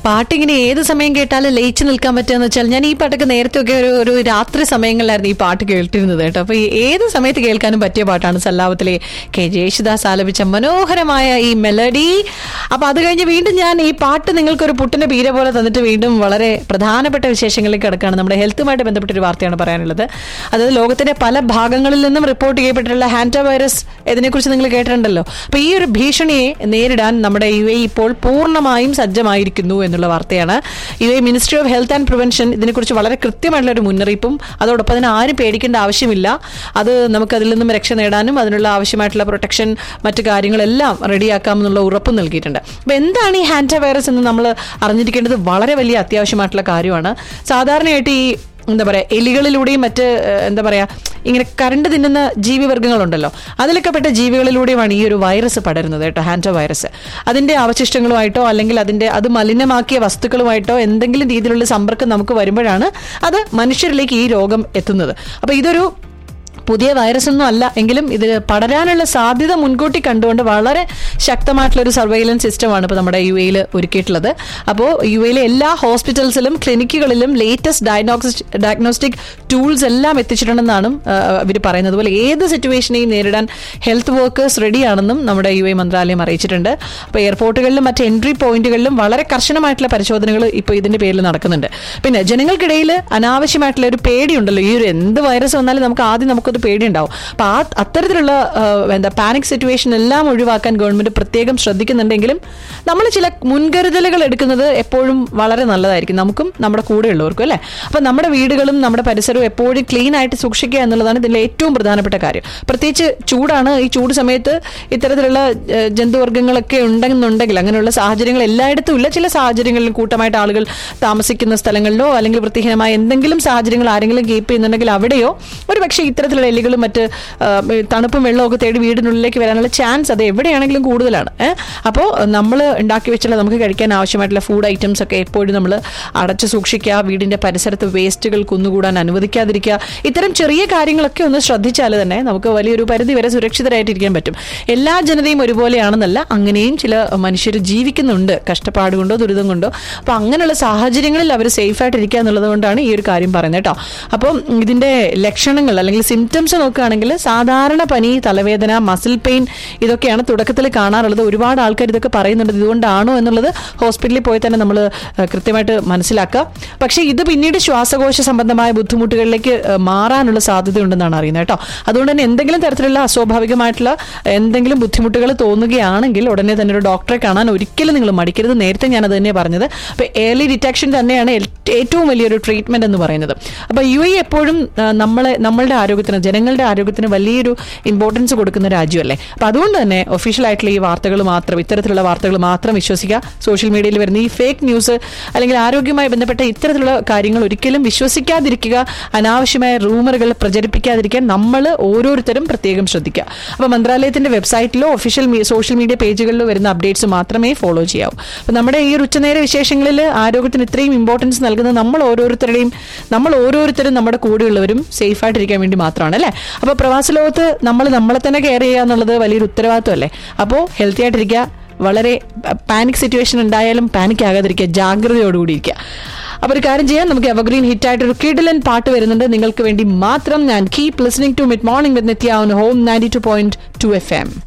പാട്ടിങ്ങനെ ഏത് സമയം കേട്ടാലും ലയിച്ചു നിൽക്കാൻ പറ്റുമെന്ന് വെച്ചാൽ ഞാൻ ഈ പാട്ടൊക്കെ നേരത്തെ ഒക്കെ ഒരു ഒരു രാത്രി സമയങ്ങളിലായിരുന്നു ഈ പാട്ട് കേട്ടിരുന്നത് കേട്ടോ അപ്പൊ ഈ ഏത് സമയത്ത് കേൾക്കാനും പറ്റിയ പാട്ടാണ് സല്ലാപത്തിലെ കെ ജയേശുദാസ് ആലപിച്ച മനോഹരമായ ഈ മെലഡി അപ്പൊ അത് കഴിഞ്ഞ് വീണ്ടും ഞാൻ ഈ പാട്ട് നിങ്ങൾക്കൊരു പുട്ടിന്റെ പീര പോലെ തന്നിട്ട് വീണ്ടും വളരെ പ്രധാനപ്പെട്ട വിശേഷങ്ങളിലേക്ക് കിടക്കുകയാണ് നമ്മുടെ ഹെൽത്തുമായിട്ട് ബന്ധപ്പെട്ട ഒരു വാർത്തയാണ് പറയാനുള്ളത് അതായത് ലോകത്തിന്റെ പല ഭാഗങ്ങളിൽ നിന്നും റിപ്പോർട്ട് ചെയ്യപ്പെട്ടിട്ടുള്ള ഹാൻഡ വൈറസ് ഇതിനെക്കുറിച്ച് നിങ്ങൾ കേട്ടിട്ടുണ്ടല്ലോ അപ്പൊ ഈ ഒരു ഭീഷണിയെ നേരിടാൻ നമ്മുടെ യു എ ഇപ്പോൾ പൂർണ്ണമായും സജ്ജമായിരിക്കുന്നു എന്നുള്ള വാർത്തയാണ് U A ministry of health and prevention ഇതിനെക്കുറിച്ച് വളരെ കൃത്യമായിട്ടുള്ള ഒരു മുന്നറിയിപ്പും അതോടൊപ്പം അതിന് ആരും പേടിക്കേണ്ട ആവശ്യമില്ല അത് നമുക്ക് അതിൽ നിന്നും രക്ഷ നേടാനും അതിനുള്ള ആവശ്യമായിട്ടുള്ള പ്രൊട്ടക്ഷൻ മറ്റു കാര്യങ്ങളെല്ലാം റെഡിയാക്കാമെന്നുള്ള ഉറപ്പ് നൽകിയിട്ടുണ്ട് അപ്പൊ എന്താണ് ഈ ഹാൻഡ വൈറസ് എന്ന് നമ്മൾ അറിഞ്ഞിരിക്കേണ്ടത് വളരെ വലിയ അത്യാവശ്യമായിട്ടുള്ള കാര്യമാണ് സാധാരണയായിട്ട് ഈ എന്താ പറയാ എലികളിലൂടെയും മറ്റ് ഏഹ്, എന്താ പറയാ ഇങ്ങനെ കരണ്ട് തിന്നുന്ന ജീവിവർഗ്ഗങ്ങളുണ്ടല്ലോ അതിലൊക്കെ പെട്ട ജീവികളിലൂടെയുമാണ് ഈ ഒരു വൈറസ് പടരുന്നത് കേട്ടോ ഹാൻഡോ വൈറസ് അതിന്റെ അവശിഷ്ടങ്ങളുമായിട്ടോ അല്ലെങ്കിൽ അതിന്റെ അത് മലിനമാക്കിയ വസ്തുക്കളുമായിട്ടോ എന്തെങ്കിലും രീതിയിലുള്ള സമ്പർക്കം നമുക്ക് വരുമ്പോഴാണ് അത് മനുഷ്യരിലേക്ക് ഈ രോഗം എത്തുന്നത് അപ്പൊ ഇതൊരു പുതിയ വൈറസ് ഒന്നും അല്ല എങ്കിലും ഇത് പടരാനുള്ള സാധ്യത മുൻകൂട്ടി കണ്ടുകൊണ്ട് വളരെ ശക്തമായിട്ടുള്ള ഒരു സർവൈലൻസ് സിസ്റ്റമാണ് ഇപ്പോൾ നമ്മുടെ യു എയിൽ ഒരുക്കിയിട്ടുള്ളത് അപ്പോൾ യു എയിലെ എല്ലാ ഹോസ്പിറ്റൽസിലും ക്ലിനിക്കുകളിലും ലേറ്റസ്റ്റ് ഡയഗ്നോസ്റ്റിക് ഡയഗ്നോസ്റ്റിക് ടൂൾസ് എല്ലാം എത്തിച്ചിട്ടുണ്ടെന്നാണ് ഇവർ പറയുന്നത് അതുപോലെ ഏത് സിറ്റുവേഷനെയും നേരിടാൻ ഹെൽത്ത് വർക്കേഴ്സ് റെഡിയാണെന്നും നമ്മുടെ യു എ മന്ത്രാലയം അറിയിച്ചിട്ടുണ്ട് അപ്പോൾ എയർപോർട്ടുകളിലും മറ്റ് എൻട്രി പോയിന്റുകളിലും വളരെ കർശനമായിട്ടുള്ള പരിശോധനകൾ ഇപ്പോൾ ഇതിന്റെ പേരിൽ നടക്കുന്നുണ്ട് പിന്നെ ജനങ്ങൾക്കിടയിൽ അനാവശ്യമായിട്ടുള്ള ഒരു പേടിയുണ്ടല്ലോ ഈ ഒരു എന്ത് വൈറസ് വന്നാലും നമുക്ക് ആദ്യം നമുക്കൊരു പേടിയുണ്ടാവും അപ്പൊ ആ അത്തരത്തിലുള്ള ആ, എന്താ പാനിക് സിറ്റുവേഷൻ എല്ലാം ഒഴിവാക്കാൻ ഗവൺമെന്റ് പ്രത്യേകം ശ്രദ്ധിക്കുന്നുണ്ടെങ്കിലും നമ്മൾ ചില മുൻകരുതലുകൾ എടുക്കുന്നത് എപ്പോഴും വളരെ നല്ലതായിരിക്കും നമുക്കും നമ്മുടെ കൂടെയുള്ളവർക്കും അല്ലേ അപ്പൊ നമ്മുടെ വീടുകളും നമ്മുടെ പരിസരവും എപ്പോഴും ക്ലീൻ ആയിട്ട് സൂക്ഷിക്കുക എന്നുള്ളതാണ് ഇതിലെ ഏറ്റവും പ്രധാനപ്പെട്ട കാര്യം പ്രത്യേകിച്ച് ചൂടാണ് ഈ ചൂട് സമയത്ത് ഇത്തരത്തിലുള്ള ഏഹ്, ജന്തുവർഗ്ഗങ്ങളൊക്കെ ഉണ്ടെന്നുണ്ടെങ്കിൽ അങ്ങനെയുള്ള സാഹചര്യങ്ങൾ എല്ലായിടത്തും ഇല്ല ചില സാഹചര്യങ്ങളിലും കൂട്ടമായിട്ട് ആളുകൾ താമസിക്കുന്ന സ്ഥലങ്ങളിലോ അല്ലെങ്കിൽ വൃത്തിഹീനമായ എന്തെങ്കിലും സാഹചര്യങ്ങൾ ആരെങ്കിലും കീപ്പ് ചെയ്യുന്നുണ്ടെങ്കിൽ അവിടെയോ ഒരു പക്ഷേ ഇത്തരത്തിലുള്ള എലികളും മറ്റ് ആ, തണുപ്പും വെള്ളവും ഒക്കെ തേടി വീടിനുള്ളിലേക്ക് വരാനുള്ള ചാൻസ് അത് എവിടെയാണെങ്കിലും കൂടുതലാണ് ഏഹ് അപ്പോൾ നമ്മൾ ഉണ്ടാക്കി വെച്ചുള്ള നമുക്ക് കഴിക്കാൻ ആവശ്യമായിട്ടുള്ള ഫുഡ് ഐറ്റംസ് ഒക്കെ എപ്പോഴും നമ്മൾ അടച്ചു സൂക്ഷിക്കുക വീടിന്റെ പരിസരത്ത് വേസ്റ്റുകൾ കുന്നുകൂടാൻ അനുവദിക്കാതിരിക്കുക ഇത്തരം ചെറിയ കാര്യങ്ങളൊക്കെ ഒന്ന് ശ്രദ്ധിച്ചാൽ തന്നെ നമുക്ക് വലിയൊരു പരിധി വരെ സുരക്ഷിതരായിട്ടിരിക്കാൻ പറ്റും എല്ലാ ജനതയും ഒരുപോലെയാണെന്നല്ല അങ്ങനെയും ചില മനുഷ്യർ ജീവിക്കുന്നുണ്ട് കഷ്ടപ്പാട് കൊണ്ടോ ദുരിതം കൊണ്ടോ അപ്പൊ അങ്ങനെയുള്ള സാഹചര്യങ്ങളിൽ അവർ സേഫ് ആയിട്ട് ഇരിക്കുക എന്നുള്ളത് കൊണ്ടാണ് ഈ ഒരു കാര്യം പറയുന്നത് കേട്ടോ അപ്പം ഇതിന്റെ ലക്ഷണങ്ങൾ അല്ലെങ്കിൽ സിംറ്റംസ് നോക്കുകയാണെങ്കിൽ സാധാരണ പനി തലവേദന മസിൽ പെയിൻ ഇതൊക്കെയാണ് തുടക്കത്തിൽ കാണാറുള്ളത് ഒരുപാട് ആൾക്കാർ ഇതൊക്കെ പറയുന്നുണ്ട് ഇതുകൊണ്ടാണോ എന്നുള്ളത് ഹോസ്പിറ്റലിൽ പോയി തന്നെ നമ്മൾ കൃത്യമായിട്ട് മനസ്സിലാക്കുക പക്ഷേ ഇത് പിന്നീട് ശ്വാസകോശ സംബന്ധമായ ബുദ്ധിമുട്ടുകളിലേക്ക് ഏഹ്, മാറാനുള്ള സാധ്യതയുണ്ടെന്നാണ് അറിയുന്നത് കേട്ടോ അതുകൊണ്ട് തന്നെ എന്തെങ്കിലും തരത്തിലുള്ള അസ്വാഭാവികമായിട്ടുള്ള എന്തെങ്കിലും ബുദ്ധിമുട്ടുകൾ തോന്നുകയാണെങ്കിൽ ഉടനെ തന്നെ ഒരു ഡോക്ടറെ കാണാൻ ഒരിക്കലും നിങ്ങൾ മടിക്കരുത് നേരത്തെ ഞാൻ അത് തന്നെ പറഞ്ഞത് അപ്പൊ ഏർലി ഡിറ്റക്ഷൻ തന്നെയാണ് എൽ- ഏറ്റവും വലിയൊരു ട്രീറ്റ്മെന്റ് എന്ന് പറയുന്നത് അപ്പൊ യു എ എപ്പോഴും ആ, നമ്മളെ നമ്മളുടെ ആരോഗ്യത്തിന് ജനങ്ങളുടെ ആരോഗ്യത്തിന് വലിയൊരു ഇമ്പോർട്ടൻസ് കൊടുക്കുന്ന രാജ്യമല്ലേ അപ്പൊ അതുകൊണ്ട് തന്നെ ഒഫീഷ്യൽ ആയിട്ടുള്ള ഈ വാർത്തകൾ മാത്രം ഇത്തരത്തിലുള്ള വാർത്തകൾ മാത്രം വിശ്വസിക്കുക സോഷ്യൽ മീഡിയയിൽ വരുന്ന ഈ ഫേക്ക് ന്യൂസ് അല്ലെങ്കിൽ ആരോഗ്യവുമായി ബന്ധപ്പെട്ട ഇത്തരത്തിലുള്ള കാര്യങ്ങൾ ഒരിക്കലും വിശ്വസിക്കാതിരിക്കുക അനാവശ്യമായ റൂമറുകൾ പ്രചരിപ്പിക്കാതിരിക്കാൻ നമ്മൾ ഓരോരുത്തരും പ്രത്യേകം ശ്രദ്ധിക്കുക അപ്പൊ മന്ത്രാലയത്തിന്റെ വെബ്സൈറ്റിലോ ഒഫീഷ്യൽ സോഷ്യൽ മീഡിയ പേജുകളിലോ വരുന്ന അപ്ഡേറ്റ്സ് മാത്രമേ ഫോളോ ചെയ്യാവൂ അപ്പൊ നമ്മുടെ ഈ ഒരു ഉച്ചനേര വിശേഷങ്ങളിൽ ആരോഗ്യത്തിന് ഇത്രയും ഇമ്പോർട്ടൻസ് നൽകുന്നത് നമ്മൾ ഓരോരുത്തരുടെയും നമ്മൾ ഓരോരുത്തരും നമ്മുടെ കൂടെയുള്ളവരും സേഫ് ആയിട്ടിരിക്കാൻ വേണ്ടി മാത്രമാണ് അല്ലേ അപ്പൊ പ്രവാസ ലോകത്ത് നമ്മൾ നമ്മളെ തന്നെ കെയർ ചെയ്യുക എന്നുള്ളത് വലിയൊരു ഉത്തരവാദിത്വമല്ലേ അപ്പോൾ ഹെൽത്തി ആയിട്ടിരിക്കുക വളരെ പാനിക് സിറ്റുവേഷൻ ഉണ്ടായാലും പാനിക് ആകാതിരിക്കുക ജാഗ്രതയോടുകൂടി ഇരിക്കുക അപ്പൊ ഒരു കാര്യം ചെയ്യാം നമുക്ക് എവർഗ്രീൻ ഹിറ്റ് ആയിട്ട് ഒരു കിഡിലൻ പാട്ട് വരുന്നുണ്ട് നിങ്ങൾക്ക് വേണ്ടി മാത്രം ഞാൻ keep listening to mid morning with Nithya on home ninety two point two F M